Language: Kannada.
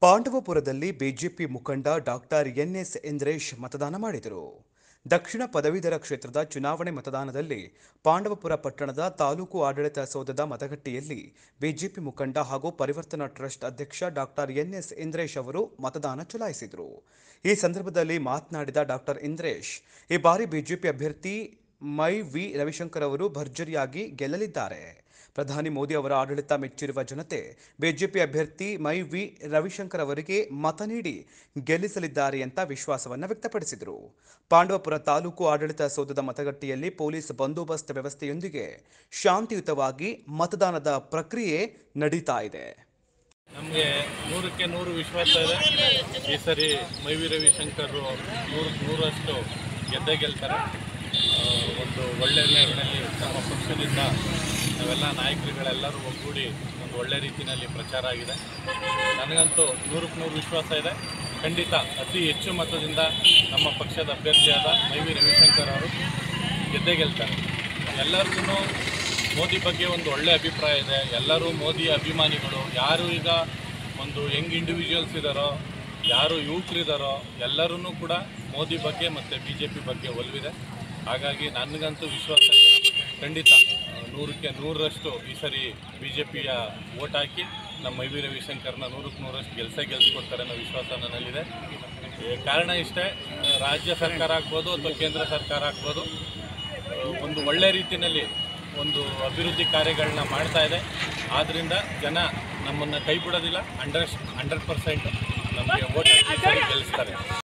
ಪಾಂಡವಪುರದಲ್ಲಿ ಬಿಜೆಪಿ ಮುಖಂಡ ಡಾಕ್ಟರ್ ಎನ್ಎಸ್ ಇಂದ್ರೇಶ್ ಮತದಾನ ಮಾಡಿದರು ದಕ್ಷಿಣ ಪದವೀಧರ ಕ್ಷೇತ್ರದ ಚುನಾವಣೆ ಮತದಾನದಲ್ಲಿ ಪಾಂಡವಪುರ ಪಟ್ಟಣದ ತಾಲೂಕು ಆಡಳಿತ ಸೌಧದ ಮತಗಟ್ಟೆಯಲ್ಲಿ ಬಿಜೆಪಿ ಮುಖಂಡ ಹಾಗೂ ಪರಿವರ್ತನಾ ಟ್ರಸ್ಟ್ ಅಧ್ಯಕ್ಷ ಡಾಕ್ಟರ್ ಎನ್ಎಸ್ ಇಂದ್ರೇಶ್ ಅವರು ಮತದಾನ ಚಲಾಯಿಸಿದರು ಈ ಸಂದರ್ಭದಲ್ಲಿ ಮಾತನಾಡಿದ ಡಾಕ್ಟರ್ ಇಂದ್ರೇಶ್ ಈ ಬಾರಿ ಬಿಜೆಪಿ ಅಭ್ಯರ್ಥಿ ಮೈ ವಿ ರವಿಶಂಕರ್ ಅವರು ಭರ್ಜರಿಯಾಗಿ ಗೆಲ್ಲಲಿದ್ದಾರೆ ಪ್ರಧಾನಿ ಮೋದಿ ಅವರ ಆಡಳಿತ ಮೆಚ್ಚಿರುವ ಜನತೆ ಬಿಜೆಪಿ ಅಭ್ಯರ್ಥಿ ಮೈ ವಿ ರವಿಶಂಕರ್ ಅವರಿಗೆ ಮತ ನೀಡಿ ಗೆಲ್ಲಿಸಲಿದ್ದಾರೆ ಅಂತ ವಿಶ್ವಾಸವನ್ನು ವ್ಯಕ್ತಪಡಿಸಿದರು ಪಾಂಡವಪುರ ತಾಲೂಕು ಆಡಳಿತ ಸೌಧದ ಮತಗಟ್ಟೆಯಲ್ಲಿ ಪೊಲೀಸ್ ಬಂದೋಬಸ್ತ್ ವ್ಯವಸ್ಥೆಯೊಂದಿಗೆ ಶಾಂತಿಯುತವಾಗಿ ಮತದಾನದ ಪ್ರಕ್ರಿಯೆ ನಡೀತಾ ಇದೆ ನಮಗೆ ನೂರಕ್ಕೆ ನೂರು ವಿಶ್ವಾಸ ಇದೆ ಈ ಸರಿ ಮೈವಿ ರವಿಶಂಕರ್ ನೂರಕ್ಕೆ ನೂರಷ್ಟು ಗೆದ್ದೇ ಗೆಲ್ತಾರೆ ಆ, ಒಂದು ಒಳ್ಳೆ ಲೆವೆಲ್ನಲ್ಲಿ ನಮ್ಮ ಪಕ್ಷದಿಂದ ನಾವೆಲ್ಲ ನಾಯಕರುಗಳೆಲ್ಲರೂ ಒಗ್ಗೂಡಿ ಒಂದು ಒಳ್ಳೆ ರೀತಿಯಲ್ಲಿ ಪ್ರಚಾರ ಆಗಿದೆ ನನಗಂತೂ ನೂರಕ್ಕೆ ನೂರು ವಿಶ್ವಾಸ ಇದೆ ಖಂಡಿತ ಅತಿ ಹೆಚ್ಚು ಮತದಿಂದ ನಮ್ಮ ಪಕ್ಷದ ಅಭ್ಯರ್ಥಿಯಾದ ಮೈವಿ ರವಿಶಂಕರ್ ಅವರು ಗೆದ್ದೇ ಗೆಲ್ತಾರೆ ಎಲ್ಲರಿಗೂ ಮೋದಿ ಬಗ್ಗೆ ಒಂದು ಒಳ್ಳೆ ಅಭಿಪ್ರಾಯ ಇದೆ ಎಲ್ಲರೂ ಮೋದಿ ಅಭಿಮಾನಿಗಳು ಯಾರು ಈಗ ಒಂದು ಯಂಗ್ ಇಂಡಿವಿಜುವಲ್ಸ್ ಇದ್ದಾರೋ ಯಾರು ಯುವಕರಿದ್ದಾರೋ ಎಲ್ಲರೂ ಕೂಡ ಮೋದಿ ಬಗ್ಗೆ ಮತ್ತು ಬಿ ಜೆ ಪಿ ಬಗ್ಗೆ ಒಲವಿದೆ ಹಾಗಾಗಿ ನನಗಂತೂ ವಿಶ್ವಾಸ ಇದೆ ಖಂಡಿತ ಆ, ನೂರಕ್ಕೆ ನೂರರಷ್ಟು ಈ ಸರಿ ಬಿ ಜೆ ಪಿಯ ಓಟ್ ಹಾಕಿ ನಮ್ಮ ಮೈವಿ ರವಿಶಂಕರ್ನ ನೂರಕ್ಕೆ ನೂರಷ್ಟು ಗೆಲ್ಸೇ ಗೆಲ್ಸ್ಕೊಡ್ತಾರೆ ಅನ್ನೋ ವಿಶ್ವಾಸ ನನ್ನಲ್ಲಿದೆ ಈ ಕಾರಣ ಇಷ್ಟೇ ಆ, ರಾಜ್ಯ ಸರ್ಕಾರ ಆಗ್ಬೋದು ಅಥವಾ ಕೇಂದ್ರ ಸರ್ಕಾರ ಆಗ್ಬೋದು ಒಂದು ಒಳ್ಳೆ ರೀತಿಯಲ್ಲಿ ಒಂದು ಅಭಿವೃದ್ಧಿ ಕಾರ್ಯಗಳನ್ನ ಮಾಡ್ತಾ ಇದೆ ಆದ್ದರಿಂದ ಜನ ನಮ್ಮನ್ನು ಕೈ ಬಿಡೋದಿಲ್ಲ ಹಂಡ್ರೆಡ್ ಹಂಡ್ರೆಡ್ ಪರ್ಸೆಂಟ್ ನಮಗೆ ಓಟ್ ಹಾಕಿ ಗೆಲ್ಲಿಸ್ತಾರೆ